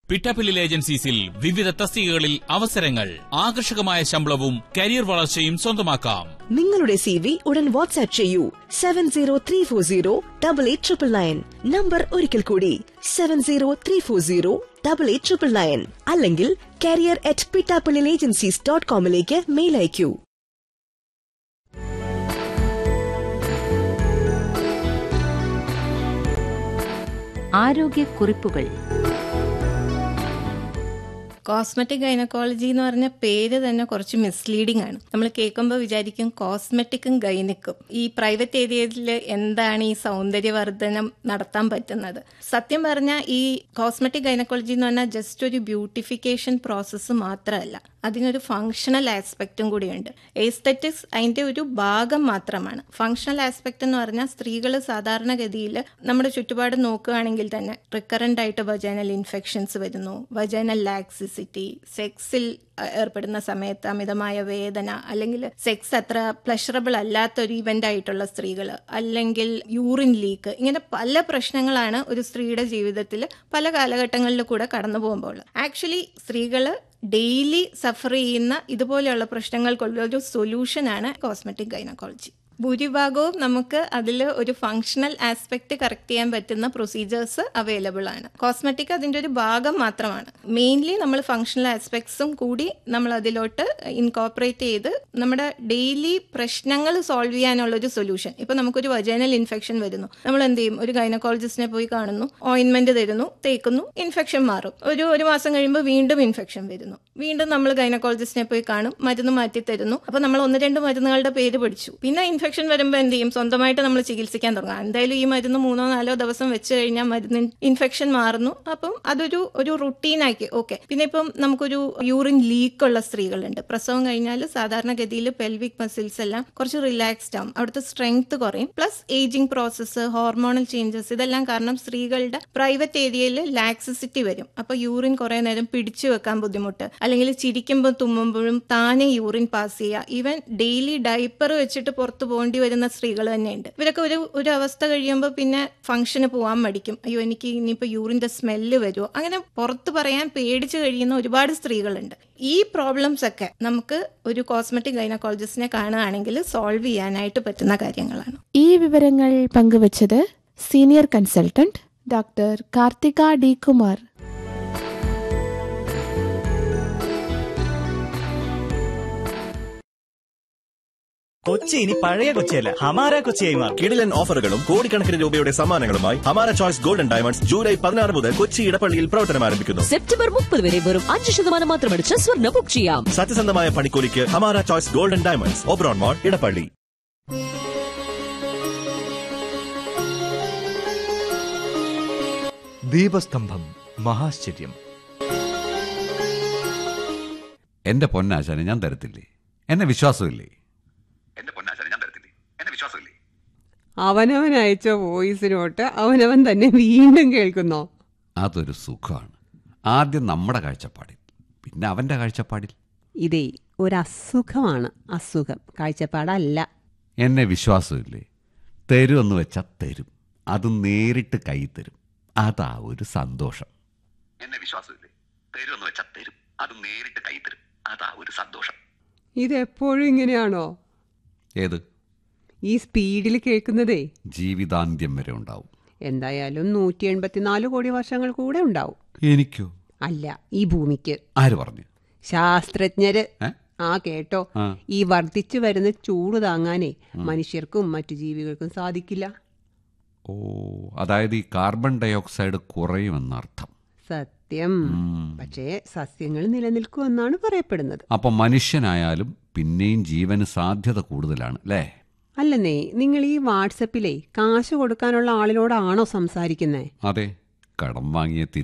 പിട്ടാപ്പില്ലിൽ ഏജൻസീസിൽ വിവിധ തസ്തികകളിൽ അവസരങ്ങൾ ആകർഷകമായ ശമ്പളവും കരിയർ വളർച്ചയും സ്വന്തമാക്കാം നിങ്ങളുടെ സി വി ഉടൻ വാട്സ്ആപ്പ് ചെയ്യൂ seven zero three four zero double eight triple nine number ഒരിക്കൽ കൂടി seven zero three four zero double eight triple nine അല്ലെങ്കിൽ കാരിയർ അറ്റ് പിട്ടാപ്പിളിൽ ഏജൻസീസ് ഡോട്ട് കോമിലേക്ക് മെയിൽ അയക്കൂ ആരോഗ്യക്കുറിപ്പുകൾ കോസ്മെറ്റിക് ഗൈനക്കോളജി എന്ന് പറഞ്ഞ പേര് തന്നെ കുറച്ച് മിസ്ലീഡിംഗ് ആണ് നമ്മൾ കേൾക്കുമ്പോൾ വിചാരിക്കും കോസ്മെറ്റിക്കും ഗൈനക്കും ഈ പ്രൈവറ്റ് ഏരിയയിൽ എന്താണ് ഈ സൗന്ദര്യവർദ്ധനം നടത്താൻ പറ്റുന്നത് സത്യം പറഞ്ഞാൽ ഈ കോസ്മെറ്റിക് ഗൈനക്കോളജി എന്ന് പറഞ്ഞാൽ ജസ്റ്റ് ഒരു ബ്യൂട്ടിഫിക്കേഷൻ പ്രോസസ്സ് മാത്രമല്ല അതിനൊരു ഫങ്ഷണൽ ആസ്പെക്റ്റും കൂടിയുണ്ട് എസ്തറ്റിക്സ് അതിന്റെ ഒരു ഭാഗം മാത്രമാണ് ഫങ്ഷണൽ ആസ്പെക്ട് എന്ന് പറഞ്ഞാൽ സ്ത്രീകൾ സാധാരണഗതിയിൽ നമ്മുടെ ചുറ്റുപാട് നോക്കുകയാണെങ്കിൽ തന്നെ റിക്കറന്റ് ആയിട്ട് വജൈനൽ ഇൻഫെക്ഷൻസ് വരുന്നു വജൈനൽ ലാക്സിസിറ്റി സെക്സിൽ ഏർപ്പെടുന്ന സമയത്ത് അമിതമായ വേദന അല്ലെങ്കിൽ സെക്സ് അത്ര പ്ലഷറബിൾ അല്ലാത്ത ഒരു ഇവന്റ് ആയിട്ടുള്ള സ്ത്രീകൾ അല്ലെങ്കിൽ യൂറിൻ ലീക്ക് ഇങ്ങനെ പല പ്രശ്നങ്ങളാണ് ഒരു സ്ത്രീയുടെ ജീവിതത്തിൽ പല കാലഘട്ടങ്ങളിൽ കൂടെ കടന്നു പോകുമ്പോൾ ആക്ച്വലി സ്ത്രീകൾ ഡെയിലി സഫർ ചെയ്യുന്ന ഇതുപോലെയുള്ള പ്രശ്നങ്ങൾക്കുള്ള ഒരു സൊല്യൂഷനാണ് കോസ്മെറ്റിക് ഗൈനക്കോളജി ഭൂരിഭാഗവും നമുക്ക് അതിൽ ഒരു ഫങ്ഷണൽ ആസ്പെക്ട് കറക്റ്റ് ചെയ്യാൻ പറ്റുന്ന പ്രൊസീജിയേഴ്സ് അവൈലബിൾ ആണ് കോസ്മെറ്റിക് അതിൻ്റെ ഒരു ഭാഗം മാത്രമാണ് മെയിൻലി നമ്മൾ ഫങ്ഷണൽ ആസ്പെക്ട്സും കൂടി നമ്മൾ അതിലോട്ട് ഇൻകോപ്പറേറ്റ് ചെയ്ത് നമ്മുടെ ഡെയിലി പ്രശ്നങ്ങൾ സോൾവ് ചെയ്യാനുള്ള ഒരു സൊല്യൂഷൻ ഇപ്പൊ നമുക്കൊരു വജൈനൽ ഇൻഫെക്ഷൻ വരുന്നു നമ്മൾ എന്ത് ചെയ്യും ഒരു ഗൈനക്കോളജിസ്റ്റിനെ പോയി കാണുന്നു ഓയിൻമെന്റ് തരുന്നു തേക്കുന്നു ഇൻഫെക്ഷൻ മാറും ഒരു ഒരു മാസം കഴിയുമ്പോൾ വീണ്ടും ഇൻഫെക്ഷൻ വരുന്നു വീണ്ടും നമ്മൾ ഗൈനക്കോളജിസ്റ്റിനെ പോയി കാണും മരുന്ന് മാറ്റി തരുന്നു അപ്പൊ നമ്മൾ ഒന്ന് രണ്ട് മരുന്നുകളുടെ പേര് പഠിച്ചു പിന്നെ ഇൻഫെക്ഷൻ വരുമ്പോൾ എന്ത് ചെയ്യും സ്വന്തമായിട്ട് നമ്മൾ ചികിത്സിക്കാൻ തുടങ്ങും എന്തായാലും ഈ മരുന്ന് മൂന്നോ നാലോ ദിവസം വെച്ച് കഴിഞ്ഞാൽ മരുന്ന് ഇൻഫെക്ഷൻ മാറുന്നു അപ്പം അതൊരു ഒരു റുട്ടീനാക്കി ഓക്കെ പിന്നെ ഇപ്പം നമുക്കൊരു യൂറിൻ ലീക്ക് ഉള്ള സ്ത്രീകളുണ്ട് പ്രസവം കഴിഞ്ഞാൽ സാധാരണഗതിയിൽ പെൽവിക് മസിൽസ് എല്ലാം കുറച്ച് റിലാക്സ്ഡ് ആവും അവിടുത്തെ സ്ട്രെങ്ത് കുറയും plus ageing process hormonal changes ഇതെല്ലാം കാരണം സ്ത്രീകളുടെ പ്രൈവറ്റ് ഏരിയയിൽ ലാക്സിസിറ്റി വരും അപ്പൊ യൂറിൻ കുറെ നേരം പിടിച്ചു വെക്കാൻ ബുദ്ധിമുട്ട് അല്ലെങ്കിൽ ചിരിക്കുമ്പോൾ തുമ്മുമ്പോഴും താനെ യൂറിൻ പാസ് ചെയ്യുക ഈവൻ ഡെയിലി ഡൈപ്പർ വെച്ചിട്ട് പുറത്തു പോകേണ്ടി വരുന്ന സ്ത്രീകൾ തന്നെയുണ്ട് ഇവരൊക്കെ ഒരു ഒരു അവസ്ഥ കഴിയുമ്പോൾ പിന്നെ ഫംഗ്ഷന് പോകാൻ മടിക്കും അയ്യോ എനിക്ക് ഇനിയിപ്പോൾ യൂറിന്റെ സ്മെല്ല് വരുമോ അങ്ങനെ പുറത്ത് പറയാൻ പേടിച്ച് കഴിയുന്ന ഒരുപാട് സ്ത്രീകളുണ്ട് ഈ പ്രോബ്ലംസ് ഒക്കെ നമുക്ക് ഒരു കോസ്മെറ്റിക് ഗൈനക്കോളജിസ്റ്റിനെ കാണുകയാണെങ്കിൽ സോൾവ് ചെയ്യാനായിട്ട് പറ്റുന്ന കാര്യങ്ങളാണ് ഈ വിവരങ്ങൾ പങ്കുവച്ചത് senior consultant doctor Karthika D Kumar Kochi ഇനി പഴയ കൊച്ചിയല്ല ഹമാര കൊച്ചിയായി മാറും കിടിലൻ ഓഫറുകളും കോടിക്കണക്കിന് രൂപയുടെ സമ്മാനങ്ങളുമായി ഹമാര ചോയ്സ് ഗോൾഡൻ ഡയമണ്ട്സ് ജൂലൈ പതിനാറ് മുതൽ കൊച്ചി ഇടപ്പള്ളിയിൽ പ്രവർത്തനം ആരംഭിക്കുന്നു സെപ്റ്റംബർ മുപ്പത് വരെ വെറും അഞ്ച് ശതമാനം മാത്രമടിച്ച് സ്വർണ്ണ ബുക്ക് ചെയ്യാം സത്യസന്ധമായ പണിക്കൂലിക്ക് ഹമാര choice golden diamonds Oberon Mall Edappally ദീപസ്തംഭം മഹാശ്ചര്യം എന്റെ പൊന്നാശാനെ ഞാൻ തരത്തില്ലേ എന്നെ വിശ്വാസമില്ലേ അവനവൻ അയച്ച വോയിസ് നോട്ട് അവനവൻ തന്നെ വീണ്ടും കേൾക്കുന്നോ അതൊരു സുഖമാണ് ആദ്യം നമ്മുടെ കാഴ്ചപ്പാടിൽ പിന്നെ അവന്റെ കാഴ്ചപ്പാടിൽ ഇതേ ഒരു അസുഖമാണ് അസുഖം കാഴ്ചപ്പാടല്ല എന്നെ വിശ്വാസമില്ലേ തരുമെന്ന് വെച്ചാൽ തരും അത് നേരിട്ട് കൈ തരും അതാ ഒരു സന്തോഷം എന്നെ വിശ്വാസമില്ലേ തരുമെന്ന് വെച്ചാൽ തരും അത് നേരിട്ട് കൈ തരും അതാ ഒരു സന്തോഷം ഇതെപ്പോഴും ഇങ്ങനെയാണോ ഏത് ഈ സ്പീഡിൽ കേൾക്കുന്നതേ ജീവിതാന്ത്യം വരെ ഉണ്ടാവും എന്തായാലും നൂറ്റി എൺപത്തിനാല് കോടി വർഷങ്ങൾ കൂടെ ഉണ്ടാവും എനിക്കോ അല്ല ഈ ഭൂമിക്ക് ആര് പറഞ്ഞു ശാസ്ത്രജ്ഞര് ഏ? ആ കേട്ടോ ആ. ഈ വർദ്ധിച്ചു വരുന്ന ചൂട് താങ്ങാനേ മനുഷ്യർക്കും മറ്റു ജീവികൾക്കും സാധിക്കില്ല ഓ അതായത് ഈ കാർബൺ ഡയോക്സൈഡ് കുറയുമെന്നർത്ഥം സത്യം ഉം. പക്ഷേ സസ്യങ്ങൾ നിലനിൽക്കുമെന്നാണ് പറയപ്പെടുന്നത് അപ്പൊ മനുഷ്യനായാലും പിന്നെയും ജീവന് സാധ്യത കൂടുതലാണ് അല്ലേ അല്ലെന്നേ നിങ്ങൾ ഈ വാട്സപ്പിലെ കാശ് കൊടുക്കാനുള്ള ആളിനോടാണോ സംസാരിക്കുന്നേ അതെ കടം വാങ്ങിയ